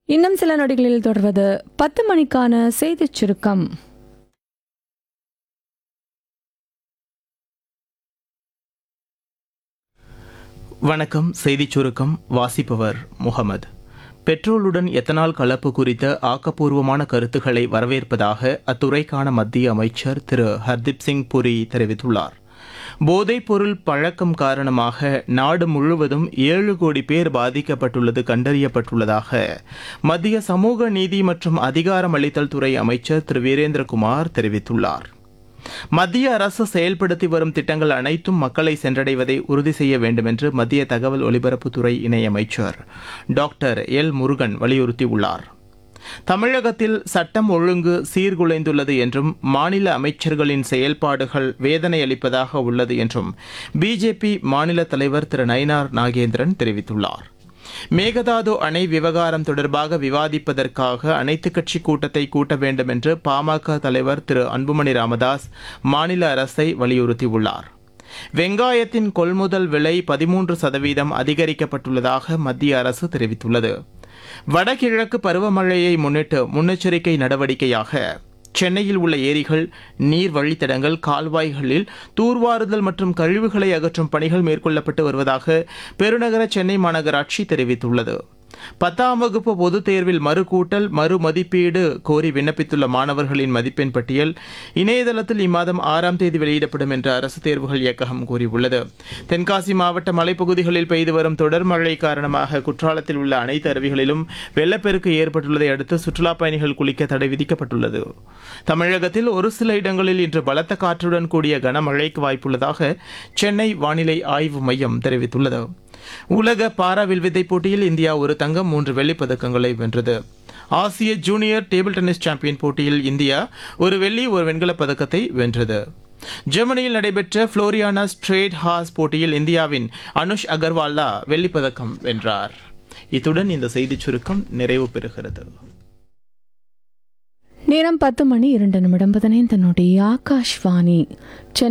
இன்னும் சில நொடிகளில் தொடர்வது பத்து மணிக்கான செய்திச் சுருக்கம் வணக்கம் செய்திச் சுருக்கம் வாசிப்பவர் முகமது பெட்ரோலுடன் எத்தனால் கலப்பு குறித்த ஆக்கப்பூர்வமான கருத்துக்களை வரவேற்பதாக அத்துறைக்கான மத்திய அமைச்சர் திரு ஹர்தீப் சிங் புரி தெரிவித்துள்ளார் போதைப்பொருள் பழக்கம் காரணமாக நாடு முழுவதும் ஏழு கோடி பேர் பாதிக்கப்பட்டுள்ளது கண்டறியப்பட்டுள்ளதாக மத்திய சமூக நீதி மற்றும் அதிகாரமளித்தல் துறை அமைச்சர் திரு வீரேந்திரகுமார் தெரிவித்துள்ளார் மத்திய அரசு செயல்படுத்தி வரும் திட்டங்கள் அனைத்தும் மக்களை சென்றடைவதை உறுதி செய்ய வேண்டும் என்று மத்திய தகவல் ஒலிபரப்புத்துறை இணையமைச்சர் டாக்டர் எல் முருகன் வலியுறுத்தியுள்ளார் தமிழகத்தில் சட்டம் ஒழுங்கு சீர்குலைந்துள்ளது என்றும் மாநில அமைச்சர்களின் செயல்பாடுகள் வேதனை அளிப்பதாக உள்ளது என்றும் பிஜேபி மாநில தலைவர் திரு நயினார் நாகேந்திரன் தெரிவித்துள்ளார் மேகதாது அணை விவகாரம் தொடர்பாக விவாதிப்பதற்காக அனைத்துக் கட்சி கூட்டத்தை கூட்ட வேண்டும் என்று பாமக தலைவர் திரு அன்புமணி ராமதாஸ் மாநில அரசை வலியுறுத்தியுள்ளார் வெங்காயத்தின் கொள்முதல் விலை பதிமூன்று சதவீதம் அதிகரிக்கப்பட்டுள்ளதாக மத்திய அரசு தெரிவித்துள்ளது வடகிழக்கு பருவமழையை முன்னிட்டு முன்னெச்சரிக்கை நடவடிக்கையாக சென்னையில் உள்ள ஏரிகள் நீர் வழித்தடங்கள் கால்வாய்களில் தூர்வாறுதல் மற்றும் கழிவுகளை அகற்றும் பணிகள் மேற்கொள்ளப்பட்டு வருவதாக பெருநகர சென்னை மாநகராட்சி தெரிவித்துள்ளது பத்தாம் வகுப்பு பொதுத் தேர்வில் மறுகூட்டல் மறுமதிப்பீடு கோரி விண்ணப்பித்துள்ள மாணவர்களின் மதிப்பெண் பட்டியல் இணையதளத்தில் இம்மாதம் ஆறாம் தேதி வெளியிடப்படும் என்று அரசு தேர்வுகள் இயக்ககம் கூறியுள்ளது தென்காசி மாவட்ட மலைப்பகுதிகளில் பெய்து வரும் தொடர் மழை காரணமாக குற்றாலத்தில் உள்ள அனைத்து அருவிகளிலும் வெள்ளப்பெருக்கு ஏற்பட்டுள்ளதை அடுத்து சுற்றுலாப் பயணிகள் குளிக்க தடை விதிக்கப்பட்டுள்ளது தமிழகத்தில் ஒரு சில இடங்களில் இன்று பலத்த காற்றுடன் கூடிய கனமழைக்கு வாய்ப்புள்ளதாக சென்னை வானிலை ஆய்வு மையம் தெரிவித்துள்ளது உலக பாரா வில்வித்தை போட்டியில் இந்தியா ஒரு தங்கம் மூன்று வெள்ளிப் பதக்கங்களை வென்றது ஆசிய ஜூனியர் டேபிள் டென்னிஸ் சாம்பியன் போட்டியில் இந்தியா ஒரு வெள்ளி ஒரு வெண்கலப் பதக்கத்தை வென்றது ஜெர்மனியில் நடைபெற்ற புளோரியானா ஸ்ட்ரேட் ஹாஸ் போட்டியில் இந்தியாவின் அனுஷ் அகர்வாலா வெள்ளிப் பதக்கம் வென்றார் இத்துடன் இந்த செய்திச் சுருக்கம் நிறைவு பெறுகிறது நேரம் பத்து மணி இரண்டு நிமிடம் பதினைந்து நொடி ஆகாஷ்வாணி சென்னை